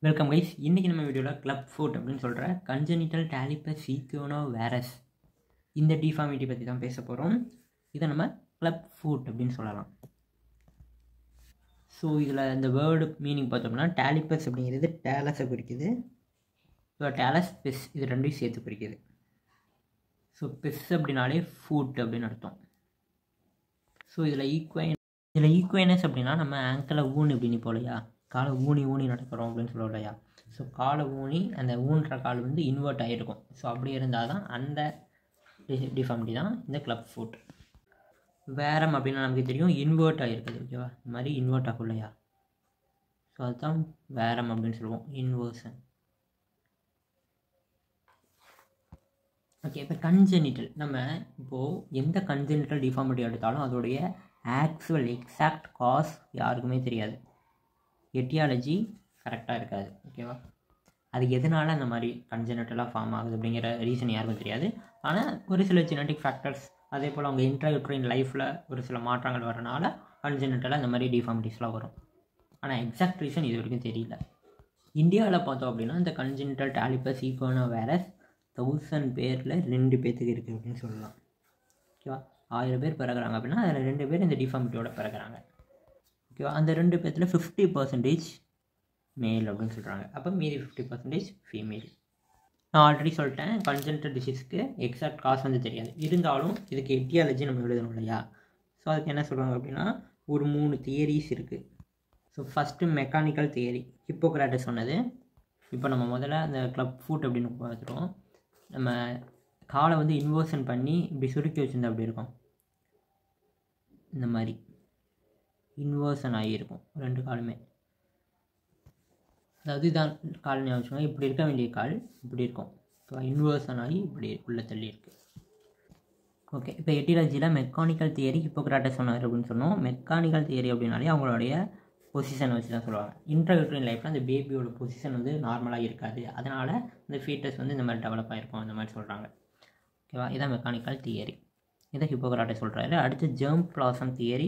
welcome guys இன்றைக்கி நம்ம வீடியோவில் கிளப் ஃபுட் அப்படின்னு சொல்கிற கன்ஜெனிட்டல் டேலிப்பர் சீக்கியோனோ வேரஸ் இந்த டிஃபார்மிட்டி பற்றி தான் பேச போகிறோம் இதை நம்ம கிளப் ஃபுட் அப்படின்னு சொல்லலாம் ஸோ இதில் இந்த வேர்டு மீனிங் பார்த்தோம்னா டேலிப்பஸ் அப்படிங்கிறது டேலஸை குறிக்குது ஸோ டேலஸ் பெஸ் இது ரெண்டையும் சேர்த்து குறிக்குது ஸோ பெஸ் அப்படின்னாலே ஃபுட் அப்படின்னு அர்த்தம் ஸோ இதில் ஈக்குவைன் இதில் ஈக்குவைனஸ் அப்படின்னா நம்ம ஆங்கிளை ஊனி இப்படின்னு போலையா காலை ஊனி ஊனி நடக்கிறோம் அப்படின்னு சொல்லுவோம் இல்லையா ஸோ காலை ஊனி அந்த ஊன்ற கால் வந்து இன்வெர்ட் ஆகிருக்கும் ஸோ அப்படி இருந்தால் தான் அந்த டிஃபார்மிட்டி தான் இந்த கிளப் ஃபுட் வேரம் அப்படின்னா நமக்கு தெரியும் இன்வெர்ட் ஆகிருக்குது ஓகேவா இந்த மாதிரி இன்வெர்ட் ஆகும் இல்லையா ஸோ அதுதான் வேரம் அப்படின்னு சொல்லுவோம் இன்வர்ஷன் ஓகே இப்போ கன்ஜெனிட்டல் நம்ம இப்போது எந்த கன்ஜெனிட்டல் டிஃபார்மிட்டி எடுத்தாலும் அதோடைய ஆக்சுவல் எக்ஸாக்ட் காஸ் யாருக்குமே தெரியாது எட்டியாலஜி கரெக்டாக இருக்காது ஓகேவா அது எதனால் அந்த மாதிரி கன்ஜெனட்டலாக ஃபார்ம் ஆகுது அப்படிங்கிற ரீசன் யாருக்கும் தெரியாது ஆனால் ஒரு சில ஜெனட்டிக் ஃபேக்டர்ஸ் அதே போல் அவங்க இன்ட்ராயூட்ரின் லைஃப்பில் ஒரு சில மாற்றங்கள் வரனால கன்ஜெனட்டலாக இந்த மாதிரி டிஃபார்மிட்டிஸ்லாம் வரும் ஆனால் எக்ஸாக்ட் ரீசன் இது வரைக்கும் தெரியல இந்தியாவில் பார்த்தோம் அப்படின்னா இந்த congenital talipes equinovarus thousand பேரில் ரெண்டு பேர்த்துக்கு இருக்குது அப்படின்னு சொல்லலாம் ஓகேவா ஆயிரம் பேர் பிறகுறாங்க அப்படின்னா அதில் ரெண்டு பேர் இந்த டிஃபார்மிட்டியோட பிறகுறாங்க ஓகேவா அந்த ரெண்டு பேர்த்தில் ஃபிஃப்டி பர்சன்டேஜ் மேல் அப்படின்னு சொல்கிறாங்க அப்போ மீதி ஃபிஃப்டி பர்சன்டேஜ் ஃபீமேல் நான் ஆல்ரெடி சொல்லிட்டேன் கன்ஜென்டல் டிசீஸ்க்கு எக்ஸாக்ட் காசு வந்து தெரியாது இருந்தாலும் இதுக்கு எட்டியாலஜி நம்ம எழுதணும் இல்லையா ஸோ அதுக்கு என்ன சொல்கிறாங்க அப்படின்னா ஒரு மூணு தியரிஸ் இருக்குது so first mechanical theory Hippocrates சொன்னது இப்போ நம்ம முதல்ல அந்த கிளப் ஃபுட் அப்படின்னு பார்த்துட்டோம் நம்ம காலை வந்து இன்வர்ஷன் பண்ணி இப்படி சுருக்கி வச்சுருந்தா அப்படி இருக்கும் இந்த மாதிரி இன்வர்ஷன் ஆகியிருக்கும் ரெண்டு காலுமே அதாவது இதான் கால் ஞாபகம் வச்சுக்கோங்க இப்படி இருக்க வேண்டிய கால் இப்படி இருக்கும் இப்போ இன்வர்ஷன் ஆகி இப்படி உள்ள தள்ளி இருக்குது ஓகே இப்போ எட்டியாலஜியில் மெக்கானிக்கல் தியரி ஹிப்போக்ராட்டஸ் சொன்னார் அப்படின்னு சொன்னோம் மெக்கானிக்கல் தியரி அப்படின்னாலே அவங்களுடைய பொசிஷனை வச்சு தான் சொல்லுவாங்க இன்ட்ரகட்ரின் லைஃப்பில் அந்த பேபியோட பொசிஷன் வந்து நார்மலாக இருக்காது அதனால் இந்த ஃபீட்டஸ் வந்து இந்த மாதிரி டெவலப் ஆகிருக்கும் அந்த மாதிரி சொல்கிறாங்க ஓகேவா இதான் மெக்கானிக்கல் தியரி இதை ஹிப்போக்ராட்டஸ் சொல்கிறாரு அடுத்து germ plasm theory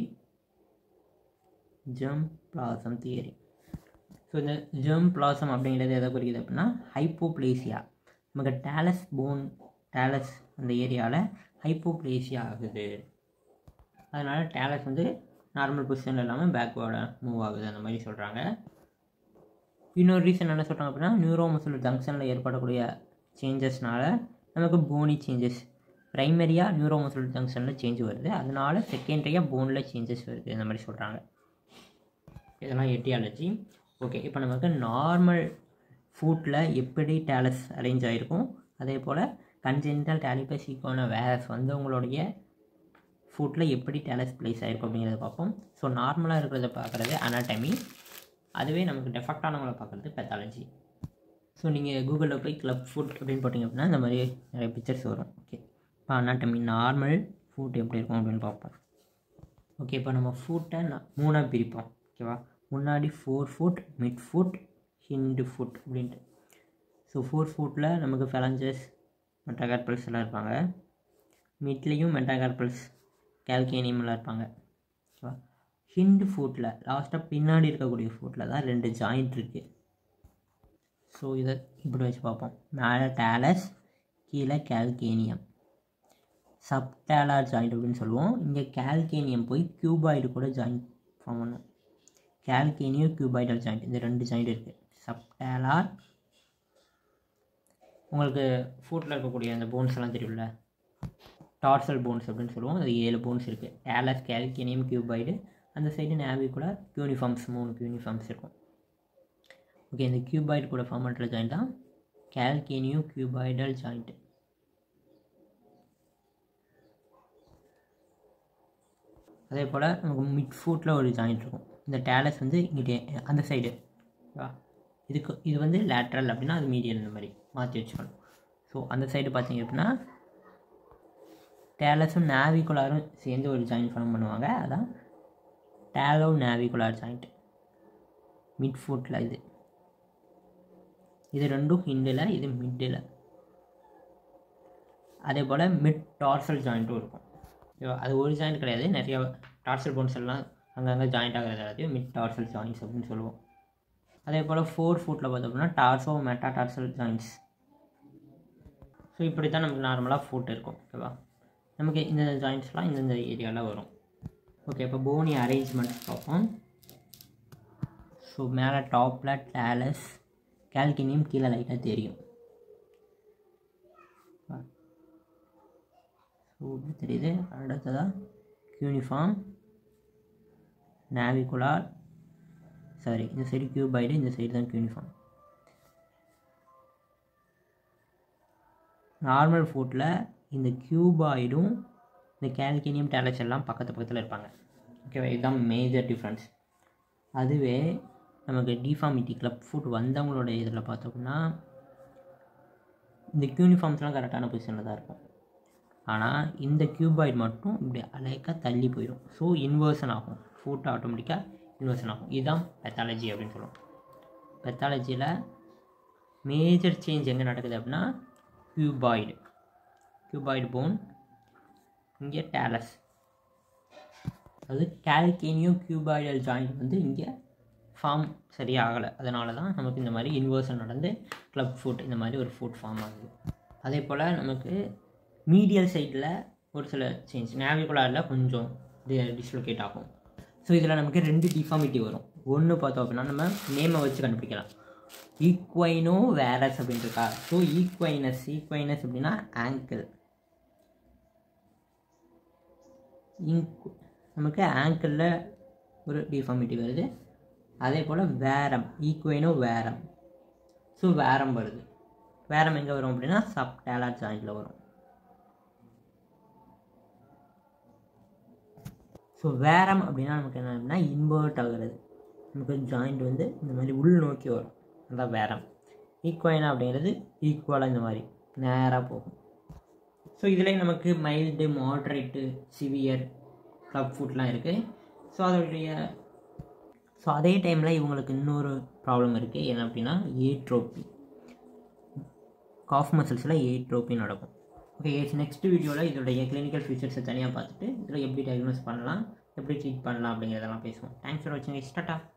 germ plasm theory so இந்த ஜெர்ம் பிளாசம் அப்படிங்கிறது எதை குறிக்குது அப்படின்னா ஹைப்போப்ளேசியா நமக்கு டேலஸ் போன் டேலஸ் அந்த ஏரியாவில் ஹைப்போப்ளேசியா ஆகுது அதனால் டேலஸ் வந்து நார்மல் பொசிஷன் இல்லாமல் பேக்வேர்டாக மூவ் ஆகுது அந்த மாதிரி சொல்கிறாங்க இன்னொரு ரீசன் என்ன சொல்கிறாங்க அப்படின்னா நியூரோமசல் ஜங்ஷனில் ஏற்படக்கூடிய சேஞ்சஸ்னால நமக்கு போனி சேஞ்சஸ் ப்ரைமரியாக நியூரோமசல் ஜங்ஷனில் சேஞ்ச் வருது அதனால் செகண்டரியாக போனில் சேஞ்சஸ் வருது அந்த மாதிரி சொல்கிறாங்க இதெல்லாம் எட்டியாலஜி ஓகே இப்போ நமக்கு நார்மல் ஃபுட்டில் எப்படி டேலஸ் அரேஞ்ச் ஆகிருக்கும் அதே போல் கன்ஜென்டல் டேலிபஸ் ஈக்கோன வேரஸ் வந்தவங்களுடைய ஃபுட்டில் எப்படி டேலஸ் ப்ளேஸ் ஆகிருக்கும் அப்படிங்கிறத பார்ப்போம் ஸோ நார்மலாக இருக்கிறத பார்க்குறது அனாட்டமி அதுவே நமக்கு டெஃபெக்டானவங்களை பார்க்குறது பெத்தாலஜி ஸோ நீங்கள் கூகுளில் போய் கிளப் ஃபுட் அப்படின்னு போட்டிங்க அப்படின்னா இந்த மாதிரி நிறைய பிக்சர்ஸ் வரும் ஓகே இப்போ அனாட்டமி நார்மல் ஃபுட் எப்படி இருக்கும் அப்படின்னு பார்ப்போம் ஓகே இப்போ நம்ம ஃபுட்டை மூணாக பிரிப்போம் ஓகேவா முன்னாடி fore foot mid foot hind foot அப்படின்ட்டு ஸோ ஃபோர் ஃபுட்டில் நமக்கு ஃபெலஞ்சஸ் மெட்டாகார்பல்ஸ் எல்லாம் இருப்பாங்க மிட்லேயும் மெட்டாகார்பல்ஸ் கேல்கேனியம்லாம் இருப்பாங்க ஓகேவா ஹிண்டு ஃபுட்டில் லாஸ்ட்டாக பின்னாடி இருக்கக்கூடிய ஃபுட்டில் தான் ரெண்டு ஜாயிண்ட் இருக்குது ஸோ இதை இப்படி வச்சு பார்ப்போம் மேலே டேலஸ் கீழே கேல்கேனியம் சப்டேலார் ஜாயிண்ட் அப்படின்னு சொல்லுவோம் இங்கே கேல்கேனியம் போய் கியூபாய்டு கூட ஜாயிண்ட் ஃபார்ம் பண்ணும் கேல்கேனியோ கியூபாய்டல் ஜாயிண்ட் இந்த ரெண்டு ஜாயிண்ட் இருக்குது சப்டேலார் உங்களுக்கு ஃபுட்டில் இருக்கக்கூடிய அந்த போன்ஸ் எல்லாம் தெரியும்ல டார்சல் போன்ஸ் அப்படின்னு சொல்லுவோம் அது ஏழு போன்ஸ் இருக்குது டேலஸ் கேல்கேனியம் கியூபாய்டு அந்த சைடு நேவிகுலர் யூனிஃபார்ம்ஸ் மூணு யூனிஃபார்ம்ஸ் இருக்கும் ஓகே இந்த கியூபாய்டு கூட ஃபார்ம் பண்ணுற ஜாயிண்ட் தான் கேல்கேனியோ கியூபாய்டல் ஜாயிண்ட் அதே போல் நமக்கு மிட் ஃபுட்டில் ஒரு ஜாயிண்ட் இருக்கும் இந்த டேலஸ் வந்து இங்கிட்டே அந்த சைடு ஓகேவா இதுக்கு இது வந்து லேட்ரல் அப்படின்னா அது மீடியல் இந்த மாதிரி மாற்றி வச்சுக்கணும் ஸோ அந்த சைடு பார்த்தீங்க அப்படின்னா டேலஸும் நேவிகுலாரும் சேர்ந்து ஒரு ஜாயிண்ட் ஃபார்ம் பண்ணுவாங்க அதான் டேலோ நேவிகுலார் ஜாயிண்ட் மிட் ஃபுட்டில் இது இது ரெண்டும் ஹிண்டில் இது மிட்டில் அதே போல் மிட் டார்சல் ஜாயிண்ட்டும் இருக்கும் அது ஒரு ஜாயிண்ட் கிடையாது நிறைய டார்சல் போன்ஸ் எல்லாம் அங்கங்கே ஜாயிண்ட் ஆகிறது எல்லாத்தையும் மிட் டார்சல் ஜாயின்ஸ் அப்படின்னு சொல்லுவோம் அதே போல் ஃபோர் ஃபுட்டில் பார்த்தோம் அப்படின்னா டார்சோ மெட்டாடார்சல் ஜாயின்ஸ் ஸோ இப்படி தான் நமக்கு நார்மலாக ஃபுட் இருக்கும் ஓகேவா நமக்கு இந்த ஜாயின்ஸ்லாம் இந்தந்த ஏரியாவில் வரும் ஓகே இப்போ போனி அரேஞ்ச்மெண்ட்ஸ் பார்ப்போம் ஸோ மேலே டாப்பில் டேலஸ் கேல்கினியம் கீழே லைட்டாக தெரியும் ஸோ இப்படி தெரியுது அடுத்ததாக யூனிஃபார்ம் நாவிகுலார் சாரி இந்த சைடு கியூபாய்டு இந்த சைடு தான் யூனிஃபார்ம் நார்மல் ஃபுட்டில் இந்த கியூபாய்டும் இந்த கேல்கினியம் டேலஸ் எல்லாம் பக்கத்து பக்கத்தில் இருப்பாங்க ஓகேவா இதுதான் மேஜர் டிஃப்ரென்ஸ் அதுவே நமக்கு டிஃபார்மிட்டி கிளப் ஃபுட் வந்தவங்களோட இதில் பார்த்தோம்னா இந்த யூனிஃபார்ம்ஸ்லாம் கரெக்டான பொசிஷனில் தான் இருக்கும் ஆனால் இந்த கியூபாய்டு மட்டும் இப்படி அலைக்காக தள்ளி போயிடும் ஸோ இன்வர்ஷன் ஆகும் ஃபுட் ஆட்டோமேட்டிக்காக இன்வர்ஷன் ஆகும் இதுதான் பெத்தாலஜி அப்படின்னு சொல்லுவோம் பெத்தாலஜியில் மேஜர் சேஞ்ச் எங்கே நடக்குது அப்படின்னா கியூபாய்டு கியூபாய்டு போன் இங்கே டேலஸ் அது கால்கேனியும் கியூபாய்டல் ஜாயிண்ட் வந்து இங்கே ஃபார்ம் சரியாகலை அதனால தான் நமக்கு இந்த மாதிரி இன்வர்ஷன் நடந்து கிளப் ஃபுட் இந்த மாதிரி ஒரு ஃபுட் ஃபார்ம் ஆகுது அதே போல் நமக்கு மீடியல் சைடில் ஒரு சில சேஞ்ச் நேவிகுலாரில் கொஞ்சம் டிஸ்லொகேட் ஆகும் ஸோ இதில் நமக்கு ரெண்டு டிஃபார்மிட்டி வரும் ஒன்று பார்த்தோம் அப்படின்னா நம்ம நேமை வச்சு கண்டுபிடிக்கலாம் ஈக்வைனோ வேரஸ் அப்படின்ட்டு இருக்கா ஸோ ஈக்வைனஸ் ஈக்வைனஸ் அப்படின்னா ஆங்கிள் இங்க் நமக்கு ஆங்கிளில் ஒரு டிஃபார்மிட்டி வருது அதே போல் வேரம் ஈக்வைனோ வேரம் ஸோ வேரம் வருது வேரம் எங்கே வரும் அப்படின்னா சப் டேலார் ஜாயிண்டில் வரும் ஸோ வேரம் அப்படின்னா நமக்கு என்ன அப்படின்னா இன்வெர்ட் ஆகுறது நமக்கு ஜாயிண்ட் வந்து இந்த மாதிரி உள் நோக்கி வரும் அதான் வேரம் ஈக்குவைனா அப்படிங்கிறது ஈக்குவலாக இந்த மாதிரி நேராக போகும் ஸோ இதில் நமக்கு மைல்டு மாட்ரேட்டு சிவியர் கிளப் ஃபுட்லாம் இருக்குது ஸோ அதோடைய ஸோ அதே டைமில் இவங்களுக்கு இன்னொரு ப்ராப்ளம் இருக்குது என்ன அப்படின்னா ஏட்ரோப்பி காஃப் மசில்ஸில் ஏட்ரோப்பி நடக்கும் ஓகே நெக்ஸ்ட் வீடியோவில் இதோடைய கிளினிக்கல் ஃபீச்சர்ஸை தனியாக பார்த்துட்டு இதில் எப்படி டயக்னோஸ் பண்ணலாம் எப்படி ட்ரீட் பண்ணலாம் அப்படிங்கிறதெல்லாம் பேசுவோம் தேங்க்ஸ் ஃபார் வாட்சிங் ஸ்டாட்டா